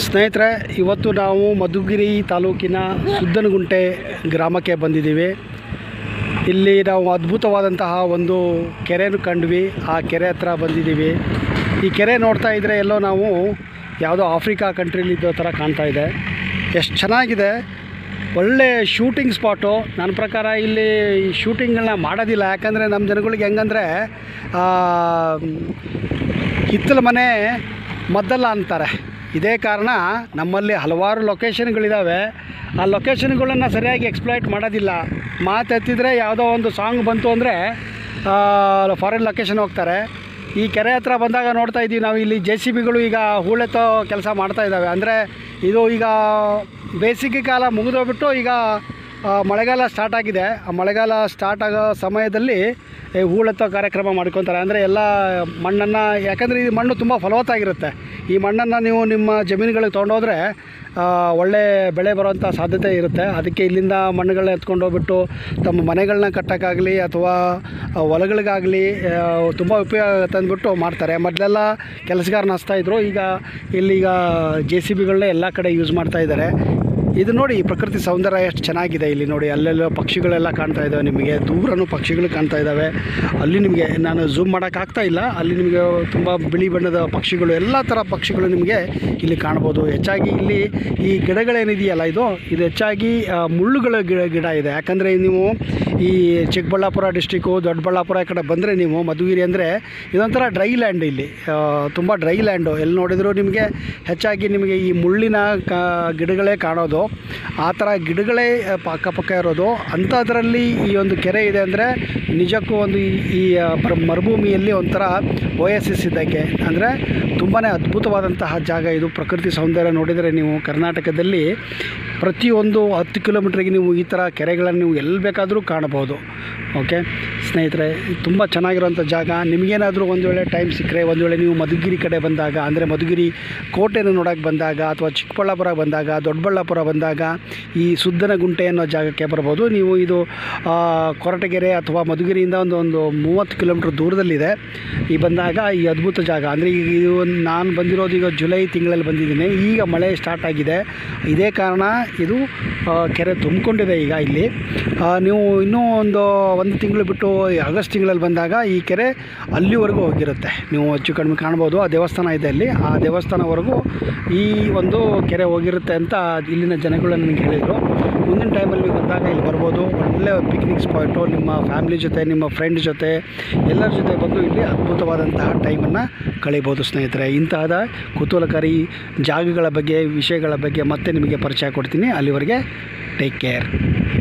ಸ್ನೇಹಿತರೆ ಇವತ್ತು ನಾವು ಮಧುಗಿರಿ ತಾಲೂಕಿನ ಸುದ್ದನಗುಂಟೆ ಗ್ರಾಮಕ್ಕೆ ಬಂದಿದ್ದೀವಿ ಇಲ್ಲಿ ನಾವು ಅದ್ಭುತವಾದಂತಹ ಒಂದು ಕೆರೆಯನ್ನು ಕಂಡ್ವಿ ಆ ಕೆರೆ ಹತ್ರ ಬಂದಿದ್ದೀವಿ ಈ ಕೆರೆ ನೋಡ್ತಾ ಇದ್ದರೆ ಎಲ್ಲೋ ನಾವು ಯಾವುದೋ ಆಫ್ರಿಕಾ ಕಂಟ್ರಿಲಿ ಇದ್ದೋ ಥರ ಕಾಣ್ತಾ ಇದೆ ಎಷ್ಟು ಚೆನ್ನಾಗಿದೆ ಒಳ್ಳೆ ಶೂಟಿಂಗ್ ಸ್ಪಾಟು ನನ್ನ ಪ್ರಕಾರ ಇಲ್ಲಿ ಶೂಟಿಂಗ್ಗಳನ್ನ ಮಾಡೋದಿಲ್ಲ ಯಾಕಂದರೆ ನಮ್ಮ ಜನಗಳಿಗೆ ಹೆಂಗಂದರೆ ಹಿತ್ತಲ ಮನೆ ಮದ್ದಲ್ಲ ಅಂತಾರೆ ಇದೇ ಕಾರಣ ನಮ್ಮಲ್ಲಿ ಹಲವಾರು ಲೊಕೇಶನ್ಗಳಿದ್ದಾವೆ ಆ ಲೊಕೇಶನ್ಗಳನ್ನು ಸರಿಯಾಗಿ ಎಕ್ಸ್ಪ್ಲಾಯ್ಟ್ ಮಾಡೋದಿಲ್ಲ ಮಾತೆತ್ತಿದ್ರೆ ಯಾವುದೋ ಒಂದು ಸಾಂಗ್ ಬಂತು ಅಂದರೆ ಫಾರಿನ್ ಲೊಕೇಶನ್ ಹೋಗ್ತಾರೆ ಈ ಕೆರೆ ಹತ್ರ ಬಂದಾಗ ನೋಡ್ತಾ ಇದ್ದೀವಿ ನಾವು ಇಲ್ಲಿ ಜೆ ಸಿ ಬಿಗಳು ಈಗ ಹೂಳೆತ್ತೋ ಕೆಲಸ ಮಾಡ್ತಾ ಇದ್ದಾವೆ ಅಂದರೆ ಇದು ಈಗ ಬೇಸಿಗೆ ಕಾಲ ಮುಗಿದೋಗ್ಬಿಟ್ಟು ಈಗ ಆ, ಮಳೆಗಾಲ ಸ್ಟಾರ್ಟ್ ಆಗಿದೆ ಆ ಮಳೆಗಾಲ ಸ್ಟಾರ್ಟ್ ಆಗೋ ಸಮಯದಲ್ಲಿ ಈ ಹೂಳೆತ್ತೋ ಕಾರ್ಯಕ್ರಮ ಮಾಡ್ಕೊತಾರೆ ಅಂದರೆ ಎಲ್ಲ ಮಣ್ಣನ್ನು ಯಾಕಂದರೆ ಈ ಮಣ್ಣು ತುಂಬ ಫಲವತ್ತಾಗಿರುತ್ತೆ ಈ ಮಣ್ಣನ್ನು ನೀವು ನಿಮ್ಮ ಜಮೀನುಗಳಿಗೆ ತೊಗೊಂಡೋದ್ರೆ ಆ, ಒಳ್ಳೆ ಬೆಳೆ ಬರೋವಂಥ ಸಾಧ್ಯತೆ ಇರುತ್ತೆ ಅದಕ್ಕೆ ಇಲ್ಲಿಂದ ಮಣ್ಣುಗಳನ್ನ ಎತ್ಕೊಂಡು ಹೋಗ್ಬಿಟ್ಟು ತಮ್ಮ ಮನೆಗಳನ್ನ ಕಟ್ಟೋಕ್ಕಾಗಲಿ ಅಥವಾ ಆ, ಹೊಲಗಳಿಗಾಗಲಿ ತುಂಬ ಉಪಯೋಗ ಆಗುತ್ತೆ ಅಂದ್ಬಿಟ್ಟು ಮಾಡ್ತಾರೆ ಮೊದಲೆಲ್ಲ ಕೆಲಸಗಾರನ ಹಚ್ತಾಯಿದ್ರು ಈಗ ಇಲ್ಲೀಗ ಜೆ ಸಿ ಬಿಗಳನ್ನೇ ಎಲ್ಲ ಕಡೆ ಯೂಸ್ ಮಾಡ್ತಾ ಇದ್ದಾರೆ ಇದು ನೋಡಿ ಪ್ರಕೃತಿ ಸೌಂದರ್ಯ ಎಷ್ಟು ಚೆನ್ನಾಗಿದೆ ಇಲ್ಲಿ ನೋಡಿ ಅಲ್ಲೆಲ್ಲ ಪಕ್ಷಿಗಳೆಲ್ಲ ಕಾಣ್ತಾ ಇದ್ದಾವೆ ನಿಮಗೆ ದೂರನೂ ಪಕ್ಷಿಗಳು ಕಾಣ್ತಾ ಇದ್ದಾವೆ ಅಲ್ಲಿ ನಿಮಗೆ ನಾನು ಝೂಮ್ ಮಾಡೋಕ್ಕಾಗ್ತಾ ಇಲ್ಲ ಅಲ್ಲಿ ನಿಮಗೆ ತುಂಬ ಬಿಳಿ ಬಣ್ಣದ ಪಕ್ಷಿಗಳು ಎಲ್ಲ ಥರ ಪಕ್ಷಿಗಳು ನಿಮಗೆ ಇಲ್ಲಿ ಕಾಣ್ಬೋದು ಹೆಚ್ಚಾಗಿ ಇಲ್ಲಿ ಈ ಗಿಡಗಳೇನಿದೆಯಲ್ಲ ಇದು ಇದು ಹೆಚ್ಚಾಗಿ ಆ, ಮುಳ್ಳುಗಳ ಗಿಡ ಗಿಡ ಇದೆ ಯಾಕಂದರೆ ನೀವು ಈ ಚಿಕ್ಕಬಳ್ಳಾಪುರ ಡಿಸ್ಟಿಕ್ಕು ದೊಡ್ಡಬಳ್ಳಾಪುರ ಈ ಕಡೆ ಬಂದರೆ ನೀವು ಮಧುಗಿರಿ ಅಂದರೆ ಇದೊಂಥರ ಡ್ರೈ ಲ್ಯಾಂಡ್ ಇಲ್ಲಿ ತುಂಬ ಡ್ರೈ ಲ್ಯಾಂಡು ಎಲ್ಲಿ ನೋಡಿದರೂ ನಿಮಗೆ ಹೆಚ್ಚಾಗಿ ನಿಮಗೆ ಈ ಮುಳ್ಳಿನ ಕ ಗಿಡಗಳೇ ಕಾಣೋದು ಆ ಥರ ಗಿಡಗಳೇ ಆ, ಪ- ಅಕ್ಕಪಕ್ಕ ಇರೋದು ಅಂಥದ್ರಲ್ಲಿ ಈ ಒಂದು ಕೆರೆ ಇದೆ ಅಂದರೆ ನಿಜಕ್ಕೂ ಒಂದು ಈ- ಈ ಆ, ಬರ- ಮರುಭೂಮಿಯಲ್ಲಿ ಒಂಥರ ಓಯಸಿಸ್ ಇದ್ದಕ್ಕೆ ಅಂದರೆ ತುಂಬಾ ಅದ್ಭುತವಾದಂತಹ ಜಾಗ ಇದು ಪ್ರಕೃತಿ ಸೌಂದರ್ಯ ನೋಡಿದರೆ ನೀವು ಕರ್ನಾಟಕದಲ್ಲಿ ಪ್ರತಿಯೊಂದು ಹತ್ತು ಕಿಲೋಮೀಟ್ರಿಗೆ ನೀವು ಈ ಥರ ಕೆರೆಗಳನ್ನು ನೀವು ಎಲ್ಲಿ ಬೇಕಾದರೂ ಕಾಣಬಹುದು ಓಕೆ ಸ್ನೇಹಿತರೆ ತುಂಬ ಚೆನ್ನಾಗಿರೋಂಥ ಜಾಗ ನಿಮಗೇನಾದರೂ ಒಂದು ವೇಳೆ ಟೈಮ್ ಸಿಕ್ಕರೆ ಒಂದು ವೇಳೆ ನೀವು ಮಧುಗಿರಿ ಕಡೆ ಬಂದಾಗ ಅಂದರೆ ಮಧುಗಿರಿ ಕೋಟೆನ ನೋಡೋಕ್ಕೆ ಬಂದಾಗ ಅಥವಾ ಚಿಕ್ಕಬಳ್ಳಾಪುರ ಬಂದಾಗ ದೊಡ್ಡಬಳ್ಳಾಪುರ ಬಂದಾಗ ಈ ಸುದ್ದನಗುಂಟೆ ಅನ್ನೋ ಜಾಗಕ್ಕೆ ಬರ್ಬೋದು ನೀವು ಇದು ಆ, ಕೊರಟಗೆರೆ ಅಥವಾ ಮಧುಗಿರಿಯಿಂದ ಒಂದು ಒಂದು ಮೂವತ್ತು ಕಿಲೋಮೀಟ್ರ್ ದೂರದಲ್ಲಿದೆ ಈ ಬಂದಾಗ ಈ ಅದ್ಭುತ ಜಾಗ ಅಂದರೆ ಈಗ ಇದು ನಾನು ಬಂದಿರೋದು ಈಗ ಜುಲೈ ತಿಂಗಳಲ್ಲಿ ಬಂದಿದ್ದೀನಿ ಈಗ ಮಳೆ ಸ್ಟಾರ್ಟ್ ಆಗಿದೆ ಇದೇ ಕಾರಣ ಇದು ಆ, ಕೆರೆ ತುಂಬಿಕೊಂಡಿದೆ ಈಗ ಇಲ್ಲಿ ಆ, ನೀವು ಇನ್ನೂ ಒಂದು ಒಂದು ತಿಂಗಳು ಬಿಟ್ಟು ಈ ಆಗಸ್ಟ್ ತಿಂಗಳಲ್ಲಿ ಬಂದಾಗ ಈ ಕೆರೆ ಅಲ್ಲಿವರೆಗೂ ಹೋಗಿರುತ್ತೆ ನೀವು ಹೆಚ್ಚು ಕಡಿಮೆ ಕಾಣ್ಬೋದು ಆ ದೇವಸ್ಥಾನ ಇದೆ ಅಲ್ಲಿ ಆ ದೇವಸ್ಥಾನವರೆಗೂ ಈ ಒಂದು ಕೆರೆ ಹೋಗಿರುತ್ತೆ ಅಂತ ಇಲ್ಲಿನ ಜನಗಳು ನನಗೆ ಹೇಳಿದರು ಮುಂದಿನ ಟೈಮಲ್ಲಿ ನೀವು ಬಂದಾಗ ಇಲ್ಲಿ ಬರ್ಬೋದು ಒಳ್ಳೆ ಪಿಕ್ನಿಕ್ ಸ್ಪಾಟು ನಿಮ್ಮ ಫ್ಯಾಮಿಲಿ ಜೊತೆ ನಿಮ್ಮ ಫ್ರೆಂಡ್ ಜೊತೆ ಎಲ್ಲರ ಜೊತೆ ಬಂದು ಇಲ್ಲಿ ಅದ್ಭುತವಾದಂತಹ ಟೈಮನ್ನು ಕಳೀಬೋದು ಸ್ನೇಹಿತರೆ ಇಂತಹದ ಕುತೂಹಲಕಾರಿ ಜಾಗಗಳ ಬಗ್ಗೆ ವಿಷಯಗಳ ಬಗ್ಗೆ ಮತ್ತೆ ನಿಮಗೆ ಪರಿಚಯ ಕೊಡ್ತೀನಿ ಅಲ್ಲಿವರೆಗೆ ಟೇಕ್ ಕೇರ್